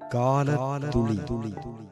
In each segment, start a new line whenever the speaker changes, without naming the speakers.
கால துளி துளி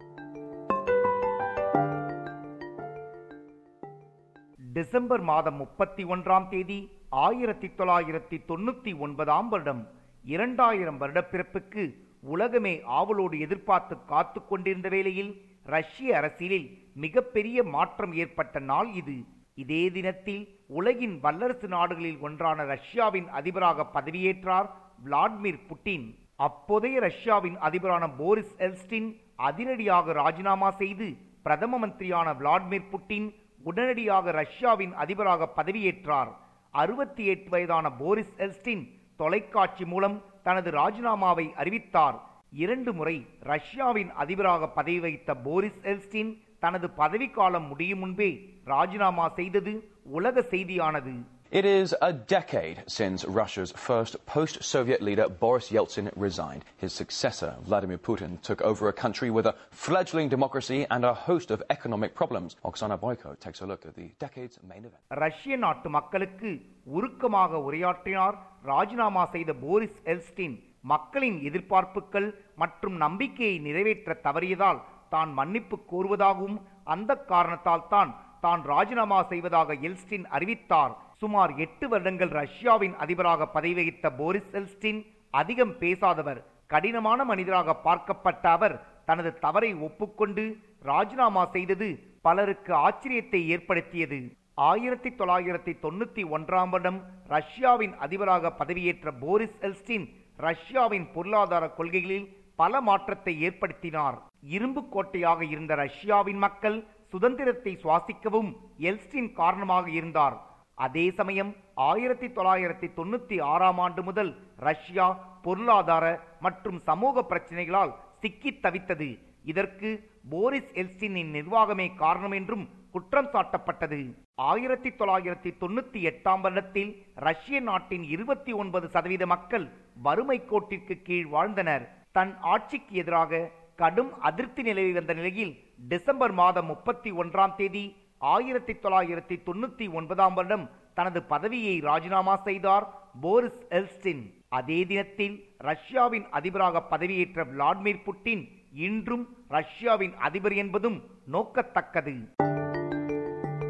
டிசம்பர் மாதம் முப்பத்தி ஒன்றாம் தேதி ஆயிரத்தி தொள்ளாயிரத்தி தொண்ணூத்தி ஒன்பதாம் வருடம் இரண்டாயிரம் வருடப்பிறப்புக்கு உலகமே ஆவலோடு எதிர்பார்த்து காத்து கொண்டிருந்த வேளையில் ரஷ்ய அரசியலில் மிகப்பெரிய மாற்றம் ஏற்பட்ட நாள் இது இதே தினத்தில் உலகின் வல்லரசு நாடுகளில் ஒன்றான ரஷ்யாவின் அதிபராக பதவியேற்றார் விளாடிமிர் புட்டின் அப்போதைய ரஷ்யாவின் அதிபரான போரிஸ் எல்ஸ்டின் அதிரடியாக ராஜினாமா செய்து பிரதம மந்திரியான விளாடிமிர் புட்டின் உடனடியாக ரஷ்யாவின் அதிபராக பதவியேற்றார் அறுபத்தி எட்டு வயதான போரிஸ் எல்ஸ்டின் தொலைக்காட்சி மூலம் தனது ராஜினாமாவை அறிவித்தார் இரண்டு முறை ரஷ்யாவின் அதிபராக பதவி வகித்த போரிஸ் எல்ஸ்டின் தனது பதவிக்காலம் முடியும் முன்பே ராஜினாமா செய்தது உலக செய்தியானது
It is a decade since Russia's first post Soviet leader Boris Yeltsin resigned. His successor, Vladimir Putin, took over a country with a fledgling democracy and a host of economic problems. Oksana Boyko takes a look at the decade's main event.
ரஷ்ய நாட்டு மக்களுக்கு உருக்கமாக உரையாற்றினார் ராஜினாமா செய்த Boris Yeltsin மக்களின் எதிர்பார்ப்புகள் மற்றும் நம்பிக்கையை நிறைவேற்ற தவறியதால் தான் மன்னிப்பு கோருவதாகவும் அந்த காரணத்தால் தான் தான் ராஜினாமா செய்வதாக எல்ஸ்டின் அறிவித்தார் சுமார் எட்டு வருடங்கள் ரஷ்யாவின் அதிபராக பதவி வகித்த போரிஸ் எல்ஸ்டின் அதிகம் பேசாதவர் கடினமான மனிதராக பார்க்கப்பட்ட அவர் தனது தவறை ஒப்புக்கொண்டு ராஜினாமா செய்தது பலருக்கு ஆச்சரியத்தை ஏற்படுத்தியது ஆயிரத்தி தொள்ளாயிரத்தி தொண்ணூத்தி ஒன்றாம் வருடம் ரஷ்யாவின் அதிபராக பதவியேற்ற போரிஸ் எல்ஸ்டின் ரஷ்யாவின் பொருளாதார கொள்கைகளில் பல மாற்றத்தை ஏற்படுத்தினார் இரும்பு கோட்டையாக இருந்த ரஷ்யாவின் மக்கள் சுதந்திரத்தை சுவாசிக்கவும் எல்ஸ்டின் காரணமாக இருந்தார் அதே சமயம் ஆயிரத்தி தொள்ளாயிரத்தி தொண்ணூத்தி ஆறாம் ஆண்டு முதல் ரஷ்யா பொருளாதார மற்றும் சமூக பிரச்சனைகளால் சிக்கித் தவித்தது இதற்கு போரிஸ் எல்ஸ்டினின் நிர்வாகமே காரணம் என்றும் குற்றம் சாட்டப்பட்டது ஆயிரத்தி தொள்ளாயிரத்தி தொண்ணூத்தி எட்டாம் வருடத்தில் ரஷ்ய நாட்டின் இருபத்தி ஒன்பது சதவீத மக்கள் வறுமை கோட்டிற்கு கீழ் வாழ்ந்தனர் தன் ஆட்சிக்கு எதிராக கடும் அதிருப்தி நிலவி வந்த நிலையில் டிசம்பர் மாதம் முப்பத்தி ஒன்றாம் தேதி ஆயிரத்தி தொள்ளாயிரத்தி தொண்ணூத்தி ஒன்பதாம் வருடம் தனது பதவியை ராஜினாமா செய்தார் போரிஸ் எல்ஸ்டின் அதே தினத்தில் ரஷ்யாவின் அதிபராக பதவியேற்ற விளாடிமிர் புட்டின் இன்றும் ரஷ்யாவின் அதிபர் என்பதும் நோக்கத்தக்கது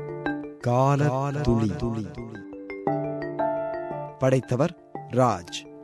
கால துளி துளி படைத்தவர் ராஜ்